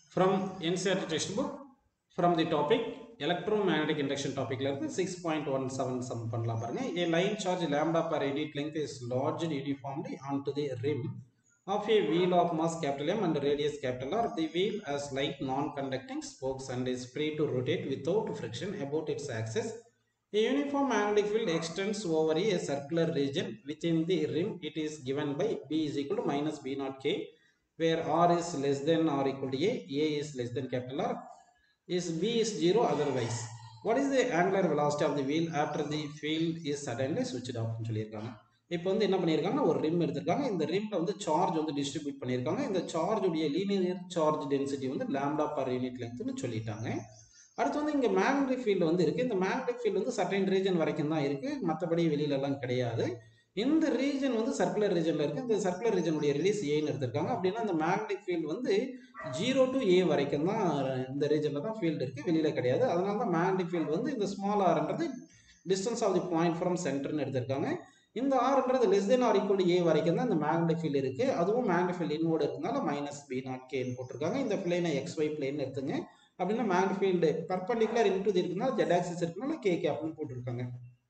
from NCERT textbook from the topic electromagnetic induction topicல இருந்து six point one seven sum பண்ணலாம் பாருங்க a line charge lambda per unit length is lodged uniformly onto the rim of a wheel of mass capital M and radius capital R. The wheel has light non-conducting spokes and is free to rotate without friction about its axis. A uniform magnetic field extends over a circular region within the rim. It is given by B is equal to minus B naught K, where R is less than or equal to A, A is less than capital R, is B is zero otherwise. What is the angular velocity of the wheel after the field is suddenly switched off னு சொல்லியிருக்காங்க இப்போ வந்து என்ன பண்ணியிருக்காங்கன்னா ஒரு rim எடுத்திருக்காங்க இந்த ரிம்ல வந்து சார்ஜ் வந்து டிஸ்ட்ரிபியூட் பண்ணியிருக்காங்க இந்த சார்ஜுடைய லீனியர் சார்ஜ் டென்சிட்டி வந்து லேம்டா பர் யூனிட் லென்த்னு சொல்லிட்டாங்க அடுத்து வந்து இங்கே மேக்னெட்டிக் ஃபீல்டு வந்து இருக்குது இந்த மேக்னெட்டிக் ஃபீல்டு வந்து சர்டைன் ரீஜன் வரைக்கும் தான் இருக்குது மற்றபடி வெளியிலலாம் கிடையாது இந்த ரீஜன் வந்து சர்க்குலர் ரீஜனில் இருக்குது இந்த சர்க்குலர் ரீஜனுடைய ரிலீஸ் ஏன்னு எடுத்திருக்காங்க அப்படின்னா இந்த மேக்னெட்டிக் ஃபீல்டு வந்து ஜீரோ டு ஏ வரைக்கும் தான் இந்த ரீஜனில் தான் ஃபீல்டு இருக்குது வெளியில் கிடையாது அதனால தான் மேக்னெட்டிக் ஃபீல்டு வந்து இந்த ஸ்மால் ஆர்ன்றது distance of the point from சென்டர்னு எடுத்திருக்காங்க இந்த ஆர்ன்றது less than or equal A வரைக்கும் தான் இந்த மேக்னெட்டிக் ஃபீல்டு இருக்குது அதுவும் மேக்னெட்டிக் ஃபீல்டு இன்வோர்டு இருக்கனால மைனஸ் பி நாட் கேன்னு போட்டிருக்காங்க இந்த பிளேனை எக்ஸ் ஒய் பிளேன் எடுத்துங்க அப்படின்னா மேக்னெட்டிக் ஃபீல்டு பர்பண்டிகுலர் இன்டூ இருக்குன்னா ஜெட் ஆக்சிஸ் இருக்குனால கே கேப்னு போட்டிருக்காங்க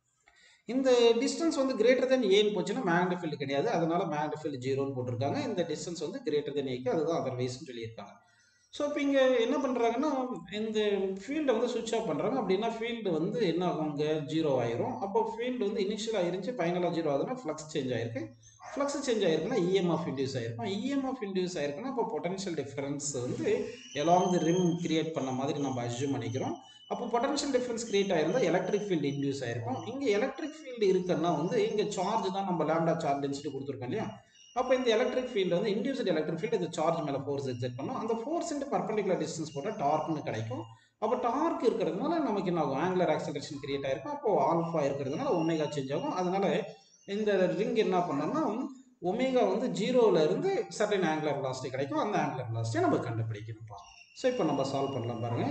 இந்த டிஸ்டன்ஸ் வந்து கிரேட்டர் தென் ஏன்னு போச்சுன்னா மேக்னெட்டிக் ஃபீல்டு கிடையாது அதனால மேக்னெட்டிக் ஃபீல்டு ஜீரோன்னு போட்டிருக்காங்க இந்த டிஸ்டன்ஸ் வந்து கிரேட்டர் தென் ஏக்கு அதுதான் அதர்வைஸ்னு சொல்லியிருக்காங்க ஸோ இப்போ இங்கே என்ன பண்ணுறாங்கன்னா இந்த ஃபீல்டை வந்து சுவிட்ச் ஆஃப் பண்ணுறாங்க அப்படின்னா ஃபீல்டு வந்து என்ன ஆகும் இங்கே ஜீரோ ஆயிரும் அப்போ ஃபீல்டு வந்து இனிஷியலாக இருந்துச்சு ஃபைனலாக ஜீரோ ஆகுதுன்னா ஃப்ளக்ஸ் சேஞ்ச் ஆயிருக்கு ஃப்ளக்ஸ் சேஞ்ச் ஆயிருக்குன்னா இஎம்எஃப் இன்டியூஸ் ஆயிருக்கும் இஎம்எஃப் இன்டியூஸ் ஆயிருக்குன்னா இப்போ பொட்டன்ஷியல் டிஃபரன்ஸ் வந்து எலாங் தி ரிம் கிரியேட் பண்ண மாதிரி நம்ம அஸ்யூம் பண்ணிக்கிறோம் அப்போ பொட்டன்ஷியல் டிஃபரன்ஸ் கிரியேட் ஆயிருந்தா எலக்ட்ரிக் ஃபீல்டு இன்டியூஸ் ஆயிருக்கும் இங்கே எலக்ட்ரிக் ஃபீல்டு இருக்குன்னா வந்து இங்கே சார்ஜ் தான் நம்ம லேம்டா சார்ஜ் டென்சிட்டி கொடுத்துருக்கோம் இல்லையா அப்போ இந்த எலக்ட்ரிக் ஃபீல்டு வந்து இன்டியூஸ்ட் எலக்ட்ரிக் ஃபீல்டு இந்த சார்ஜ் மேலே ஃபோர்ஸ் எக்ஸெக்ட் பண்ணும் அந்த ஃபோர்ஸ் இன்ட்டு பர்பண்டிகுலர் டிஸ்டன்ஸ் போட்டால் டார்க்னு கிடைக்கும் அப்போ டார்க் இருக்கிறதுனால நமக்கு என்ன ஆகும் ஆங்குலர் ஆக்சலரேஷன் கிரியேட் ஆயிருக்கும் அப்போ ஆல்ஃபா இருக்கிறதுனால ஒமேகா சேஞ்ச் ஆகும் அதனால இந்த ரிங் என்ன பண்ணோம்னா ஒமேகா வந்து ஜீரோல இருந்து சர்டன் ஆங்குலர் வெலாசிட்டி கிடைக்கும் அந்த ஆங்குலர் வெலாசிட்டியை நம்ம கண்டுபிடிக்கணும்ப்பா ஸோ இப்போ நம்ம சால்வ் பண்ணலாம் பாருங்க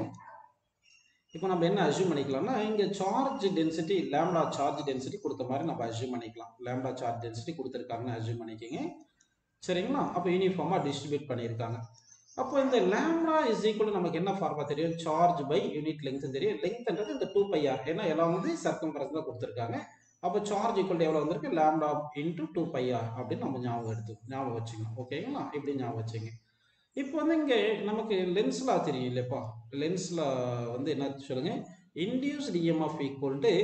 இப்போ நம்ம என்ன அஸ்யூம் பண்ணிக்கலாம்னா இங்கே charge density lambda charge density கொடுத்த மாதிரி நம்ம அஸ்யூம் பண்ணிக்கலாம் லேம்டா சார்ஜ் டென்சிட்டி கொடுத்துருக்காங்கன்னு அஸ்யூம் பண்ணிக்கோங்க சரிங்களா அப்போ யூனிஃபார்மாக டிஸ்ட்ரிபியூட் பண்ணியிருக்காங்க அப்போ இந்த லேம்டா இஸ் ஈக்குவல் நமக்கு என்ன ஃபார்மா தெரியும் சார்ஜ் பை யூனிட் லெங்த் தெரியும் லெங்க்ன்றது இந்த டூ பை ஆர் ஏன்னா எல்லாம் வந்து சர்க்கம்பரஸ் தான் கொடுத்துருக்காங்க அப்போ சார்ஜ் ஈக்குவல் எவ்வளோ வந்திருக்கு lambda into two pi R அப்படின்னு நம்ம ஞாபகம் எடுத்து ஞாபகம் வச்சுக்கணும் ஓகேங்களா இப்படி ஞாபகம் வச்சுங்க இப்போ வந்து இங்கே நமக்கு லென்ஸ்லா தெரியும் இல்லைப்பா லென்ஸில் வந்து என்ன சொல்லுங்க induced EMF equal to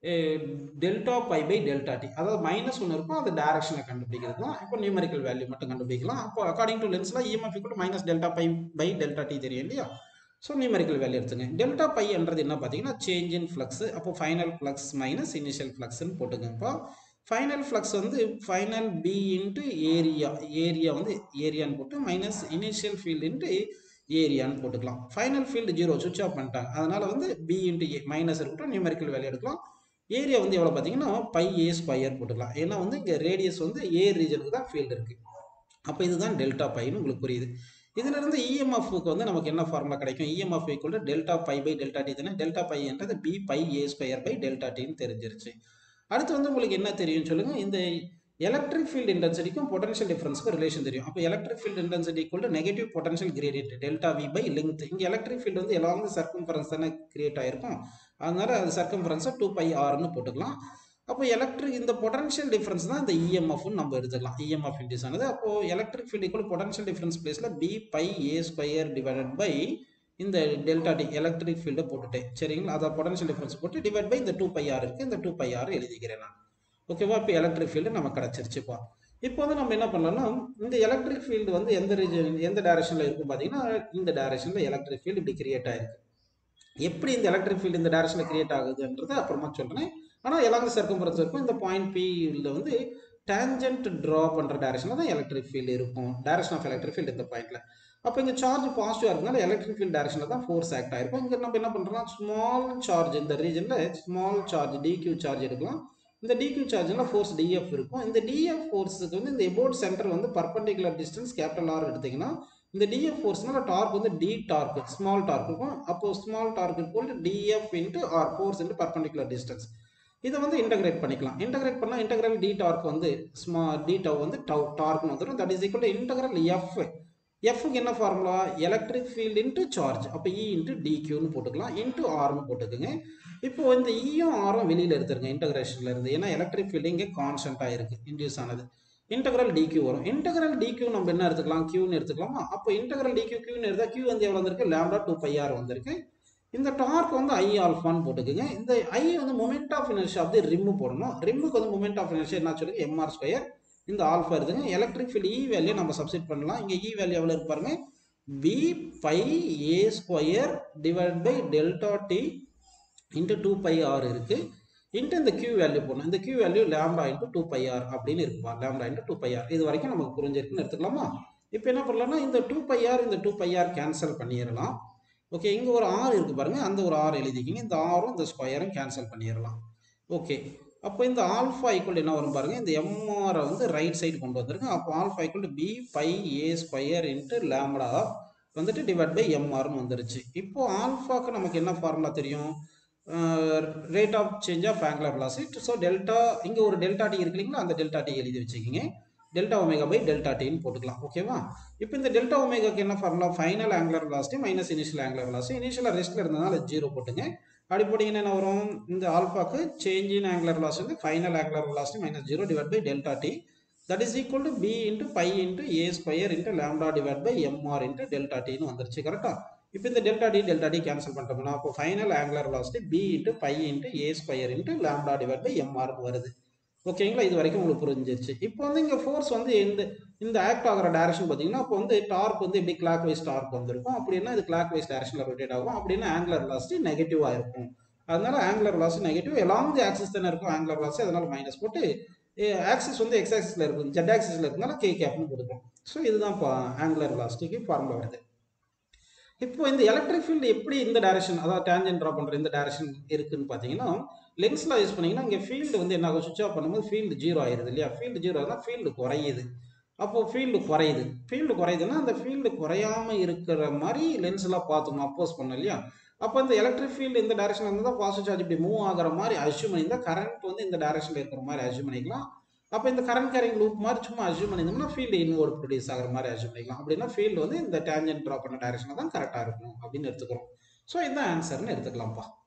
delta phi by delta T அதாவது மைனஸ் ஒன்று இருக்கும் அந்த டேரக்ஷனை கண்டுபிடிக்கிறது தான் இப்போ நியூமரிக்கல் வேல்யூ மட்டும் கண்டுபிடிக்கலாம் அப்போ அக்கார்டிங் டு லென்ஸில் EMF equal minus delta phi by delta T தெரியும் இல்லையா ஸோ நியூமரிக்கல் வேல்யூ எடுத்துங்க டெல்டா பை என்றது என்ன பார்த்தீங்கன்னா சேஞ்ச் இன் ஃப்ளக்ஸ் அப்போ ஃபைனல் ஃப்ளக்ஸ் மைனஸ் இனிஷியல் ஃப்ளக்ஸ்னு போட்டுக்கோங்கப்பா ஃபைனல் ஃப்ளக்ஸ் வந்து final B into area area வந்து ஏரியான்னு போட்டு மைனஸ் இனிஷியல் ஃபீல்டு இன்ட்டு ஏரியான்னு போட்டுக்கலாம் final field zero switch off பண்ணிட்டாங்க அதனால வந்து பி இன்ட்டு ஏ மைனஸ் இருக்கட்டும் நியூமரிக்கல் வேல்யூ எடுக்கலாம் ஏரியா வந்து எவ்வளோ பார்த்தீங்கன்னா பை ஏ ஸ்கொயர் போட்டுக்கலாம் ஏன்னா வந்து இங்கே ரேடியஸ் வந்து ஏ ரீஜனுக்கு தான் ஃபீல்டு இருக்குது அப்போ இதுதான் டெல்டா பைன்னு உங்களுக்கு புரியுது இதிலிருந்து இஎம்எஃப்க்கு வந்து நமக்கு என்ன ஃபார்முலா கிடைக்கும் EMF equal delta phi by delta T தானே டெல்டா பை என்றது B pi A square by delta டின்னு தெரிஞ்சிருச்சு அடுத்து வந்து உங்களுக்கு என்ன தெரியும் சொல்லுங்க இந்த எலக்ட்ரிக் ஃபீல்டு இன்டென்சிட்டிக்கும் பொட்டன்ஷியல் டிஃபரன்ஸ்க்கும் ரிலேஷன் தெரியும் அப்போ electric field intensity equal to negative potential gradient delta V by length இங்கே எலக்ட்ரிக் ஃபீல்டு வந்து எல்லாம் சர்க்கம்ஃபரன்ஸ் தானே கிரியேட் ஆயிருக்கும் அதனால அது சர்க்கம்ஃபரன்ஸை டூ பை ஆர்னு போட்டுக்கலாம் அப்போ எலக்ட்ரிக் இந்த பொட்டன்ஷியல் டிஃபரன்ஸ் தான் இந்த இஎம்எஃப்னு நம்ம எடுத்துக்கலாம் இஎம்எஃப் இன்டியூஸ் ஆனது அப்போ electric field equal potential difference பிளேஸில் B pi A square divided by இந்த டெல்டா டி எலக்ட்ரிக் ஃபீல்டை போட்டுட்டேன் சரிங்களா அதை பொட்டன்ஷியல் டிஃபரன்ஸ் போட்டு டிவைட் பை இந்த டூ பை ஆர் இருக்குது இந்த டூ பை ஆர் எழுதிக்கிறேன் நான் ஓகேவா இப்போ எலக்ட்ரிக் ஃபீல்டு நம்ம கிடச்சிருச்சுப்பா இப்போ வந்து நம்ம என்ன பண்ணலாம்னா இந்த எலக்ட்ரிக் ஃபீல்டு வந்து எந்த ரீஜன் எந்த டைரக்ஷனில் இருக்கும் பார்த்தீங்கன்னா இந்த டைரக்ஷனில் எலக்ட்ரிக் ஃபீல்டு இப்படி கிரியேட் ஆயிருக்கு எப்படி இந்த எலக்ட்ரிக் ஃபீல்டு இந்த டைரக்ஷனில் கிரியேட் ஆகுதுன்றது அப்புறமா சொல்கிறேன் ஆனால் எல்லாமே சர்க்கம்பரன்ஸ் இருக்கும் இந்த பாயிண்ட் பியில் வந்து டேஞ்சன்ட் ட்ரா பண்ணுற டைரக்ஷனில் தான் எலக்ட்ரிக் ஃபீல்டு இருக்கும் டைரக்ஷன் ஆஃப் எலக்ட்ரிக் ஃபீல்டு இந்த பாயிண்ட்ல அப்போ இங்கே சார்ஜ் பாசிட்டிவாக இருக்கனால எலக்ட்ரிக் ஃபீல்ட் டைரக்ஷனில் தான் ஃபோர்ஸ் ஆக்ட் ஆயிருக்கும் இங்கே நம்ம என்ன பண்ணுறோம் ஸ்மால் சார்ஜ் இந்த ரீஜனில் ஸ்மால் சார்ஜ் டிக்யூ சார்ஜ் எடுக்கலாம் இந்த டிக்யூ சார்ஜில் ஃபோர்ஸ் டிஎஃப் இருக்கும் இந்த டிஎஃப் ஃபோர்ஸுக்கு வந்து இந்த எபோட் சென்டர் வந்து பர்பண்டிகுலர் டிஸ்டன்ஸ் கேபிட்டல் ஆர் எடுத்தீங்கன்னா இந்த டிஎஃப் ஃபோர்ஸ்னால டார்க் வந்து டி டார்க் ஸ்மால் டார்க் இருக்கும் அப்போ small torque equal DF into R force into perpendicular distance இதை வந்து இன்டகிரேட் பண்ணிக்கலாம் இன்டகிரேட் பண்ணால் இன்டகிரல் டி டார்க் வந்து ஸ்மா டி டவ் வந்து டவ் டார்க்னு வந்துடும் that is equal to integral F எஃப்க்கு என்ன formula electric field into charge அப்போ இ இன்ட்டு டிக்யூன்னு போட்டுக்கலாம் இன்ட்டு ஆர்னு போட்டுக்குங்க இப்போ இந்த ஈயும் ஆரும் வெளியில் எடுத்துருங்க இன்டகிரேஷனில் இருந்து ஏன்னா எலக்ட்ரிக் ஃபீல்டு இங்கே கான்ஸ்டண்ட்டாக இருக்குது இன்டியூஸ் ஆனது இன்டகிரல் டிக்யூ வரும் இன்டகிரல் டிக்யூ நம்ம என்ன எடுத்துக்கலாம் கியூன்னு எடுத்துக்கலாமா அப்போ இன்டகிரல் டிக்யூ கியூன்னு எடுத்தால் கியூ வந்து எவ்வளோ வந்திருக்கு லேம்டா டூ பை ஆர் வந்திருக்கு இந்த டார்க் வந்து ஐ ஆல்ஃபான்னு போட்டுக்குங்க இந்த ஐ வந்து moment of inertia of the rim போடணும் ரிம்முக்கு வந்து மொமெண்ட் ஆஃப் இனர்ஷியா என்ன சொல்லுங்க எம்ஆர் ஸ்கொயர் இந்த ஆல்ஃபா இருக்குங்க எலக்ட்ரிக் ஃபீல்டு இ வேல்யூ நம்ம சப்ஸ்டிட் பண்ணலாம் இங்கே இ வேல்யூ எவ்வளோ இருக்கு பாருங்க B pi A square divide by delta T into two pi R இருக்குது இன்ட்டு இந்த கியூ வேல்யூ போடணும் இந்த Q value lambda into two pi R அப்படின்னு இருக்குப்பா lambda into two pi R இது வரைக்கும் நமக்கு புரிஞ்சிருக்குன்னு எடுத்துக்கலாமா இப்போ என்ன பண்ணலாம்னா இந்த டூ பை ஆர் இந்த டூ பை ஆர் கேன்சல் பண்ணிடலாம் ஓகே இங்கே ஒரு ஆர் இருக்குது பாருங்கள் அந்த ஒரு ஆர் எழுதிக்கிங்க இந்த ஆரும் இந்த ஸ்கொயரும் கேன்சல் பண்ணிடலாம் ஓகே அப்போ இந்த ஆல்ஃபா ஈக்குவல் என்ன வரும் பாருங்கள் இந்த எம்ஆரை வந்து ரைட் சைடு கொண்டு வந்துருங்க அப்போ ஆல்ஃபா ஈக்குவல் பி பை ஏ ஸ்கொயர் இன்ட்டு லேம்டா வந்துட்டு டிவைட் பை எம்ஆர்னு வந்துருச்சு இப்போ ஆல்ஃபாக்கு நமக்கு என்ன ஃபார்முலா தெரியும் rate of change of angular velocity so delta இங்கே ஒரு டெல்டா டி இருக்கு இல்லைங்களா அந்த டெல்டா டி எழுதி வச்சுக்கிங்க டெல்டா ஒமேகா பை டெல்டா டின்னு போட்டுக்கலாம் ஓகேவா இப்போ இந்த டெல்டா ஒமேகாக்கு என்ன formula final angular velocity minus initial angular velocity இனிஷியலாக ரெஸ்ட்டில் இருந்ததுனால ஜீரோ போட்டுங்க அப்படி போட்டிங்கன்னா என்ன வரும் இந்த ஆல்ஃபாக்கு சேஞ்ச் இன் ஆங்குலர் வெலாசிட்டி வந்து final angular velocity minus zero divide by delta t that is equal to B into pi into a square into lambda divide by m r into delta டின்னு வந்துருச்சு கரெக்டாக இப்போ இந்த delta t delta t cancel பண்ணிட்டோம்னா அப்போ final angular velocity B into pi into a square into lambda divide by m r வருது ஓகேங்களா இது வரைக்கும் உங்களுக்கு புரிஞ்சிருச்சு இப்போ வந்து இங்கே ஃபோர்ஸ் வந்து இந்த இந்த ஆக்ட் ஆகிற டேரக்ஷன் பார்த்தீங்கன்னா அப்போ வந்து டார்க் வந்து எப்படி கிளாக் வைஸ் டார்க் வந்திருக்கும் அப்படின்னா இது கிளாக் வைஸ் டேரக்ஷனில் ரொட்டேட் ஆகும் அப்படின்னா ஆங்குலர் வெலாசிட்டி நெகட்டிவாக இருக்கும் அதனால angular velocity negative along the axis தானே இருக்கும் ஆங்குலர் வெலாசிட்டி அதனால மைனஸ் போட்டு ஆக்சிஸ் வந்து எக்ஸ் ஆக்சிஸில் இருக்கும் ஜெட் ஆக்சிஸில் இருக்கனால கே கேப்னு கொடுக்கும் ஸோ இதுதான் ஆங்குலர் வெலாசிட்டிக்கு ஃபார்முலா வருது இப்போ இந்த எலக்ட்ரிக் ஃபீல்டு எப்படி இந்த டைரக்ஷன் அதாவது டேஞ்சன் ட்ரா பண்ணுற இந்த டைரக்ஷன் இருக்குன்னு பார்த்தீங்கன்னா லென்ஸில் யூஸ் பண்ணிங்கன்னா இங்கே ஃபீல்டு வந்து என்ன ஆகும் சுவிச் ஆஃப் பண்ணும்போது ஃபீல்டு ஜீரோ ஆயிருது இல்லையா ஃபீல்டு ஜீரோ ஆகுதுன்னா ஃபீல்டு குறையுது அப்போ ஃபீல்டு குறையுது ஃபீல்டு குறையுதுன்னா அந்த ஃபீல்டு குறையாம இருக்கிற மாதிரி லென்ஸ்லாம் பார்த்துக்கணும் அப்போஸ் பண்ண இல்லையா அப்போ இந்த எலக்ட்ரிக் ஃபீல்டு இந்த டைரக்ஷனில் இருந்தால் தான் பாசிட்டிவ் சார்ஜ் இப்படி மூவ் ஆகிற மாதிரி அஷ்யூம் பண்ணியிருந்தால் கரண்ட் வந்து இந்த டைரக்ஷனில் இருக்கிற மாதிரி அஷ்யூம் பண்ணிக்கலாம் அப்போ இந்த கரண்ட் கேரிங் லூப் மாதிரி சும்மா அஷ்யூம் பண்ணியிருந்தோம்னா ஃபீல்டு இன்வோர்ட் ப்ரொடியூஸ் ஆகிற மாதிரி அஷ்யூம் பண்ணிக்கலாம் அப்படின்னா ஃபீல்டு வந்து இந்த டேஞ்சன் ட்ரா பண்ண டைரக்ஷனில் தான் கரெக்டாக இருக்கும் அப்படின்னு எடுத்துக்கிறோம் ஸோ இதுதான் ஆன்சர்னு எடுத்துக்கலாம்ப்பா